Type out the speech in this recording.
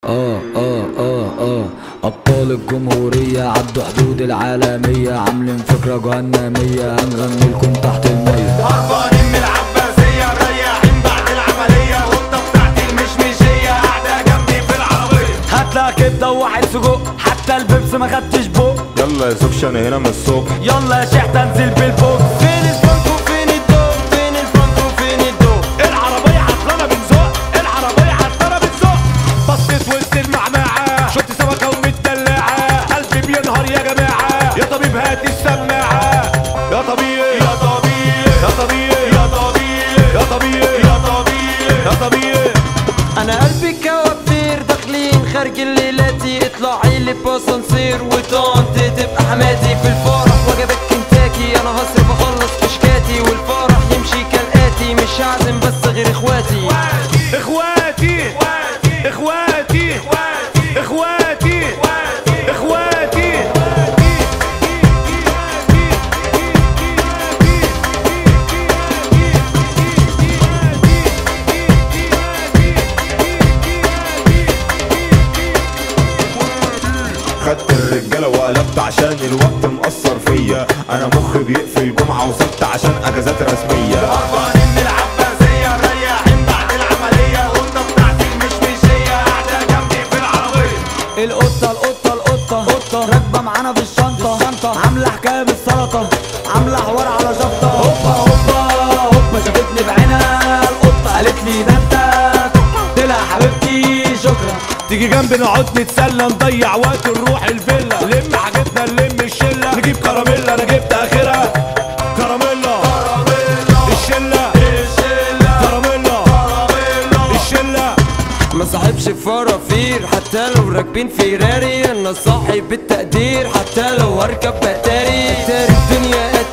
اه اه اه اه ابطال الجمهورية عدوا حدود العالمية عاملين فكرة جهنمية هنغني لكم تحت المية هربانين من العباسية مريحين بعد العملية والطة بتاعتي المشمشية قاعدة جنبي في العربية هاتلها كبدة وواحد سجق حتى البيبس ما خدتش بق يلا يا زوجش انا هنا من الصبح يلا يا شيخ تنزل بالبوك فين الفرنك وفين الدوق فين الفرنك وفين الدوق العربية عطلانة بنزق العربية عطلانة بنزق بصيت وسط المعمعة شفت سمكة ومتدلعة قلبي بينهار يا جماعة يا طبيب هات السماعة يا طبيب يا طبيب يا طبيب يا طبيب يا طبيب يا طبيب يا طبيب انا قلبي كوافير داخلين خارج الليلاتي اطلعي لي باسانسير وطنط تبقى حماتي في الفرح وجبت كنتاكي انا هصرف اخلص كشكاتي والفرح يمشي كالاتي مش هعزم بس غير اخواتي اخواتي اخواتي اخواتي اخواتي خدت الرجالة وقلبت عشان الوقت مأثر فيا انا مخي بيقفل جمعة وسبت عشان اجازات رسمية هربانين من العباسية مريحين بعد العملية والطة بتاعتي المشمشية قاعدة جنبي في العربية القطة القطة القطة قطة راكبة معانا في الشنطة الشنطة عاملة حكاية بالسلطة عاملة حوار على شفطة هوبا هوبا هوبا شافتني بعينها القطة قالت لي ده انت قلت لها حبيبتي شكرا تيجي جنبي نقعد نتسلى نضيع وقت نروح الفيلا لم حاجتنا نلم الشلة نجيب كراميلا انا جبت اخرها كراميلا الشلة كراميلا الشلة ما صاحبش فرافير حتى لو راكبين فيراري انا صاحب التقدير حتى لو هركب بتاري تاري الدنيا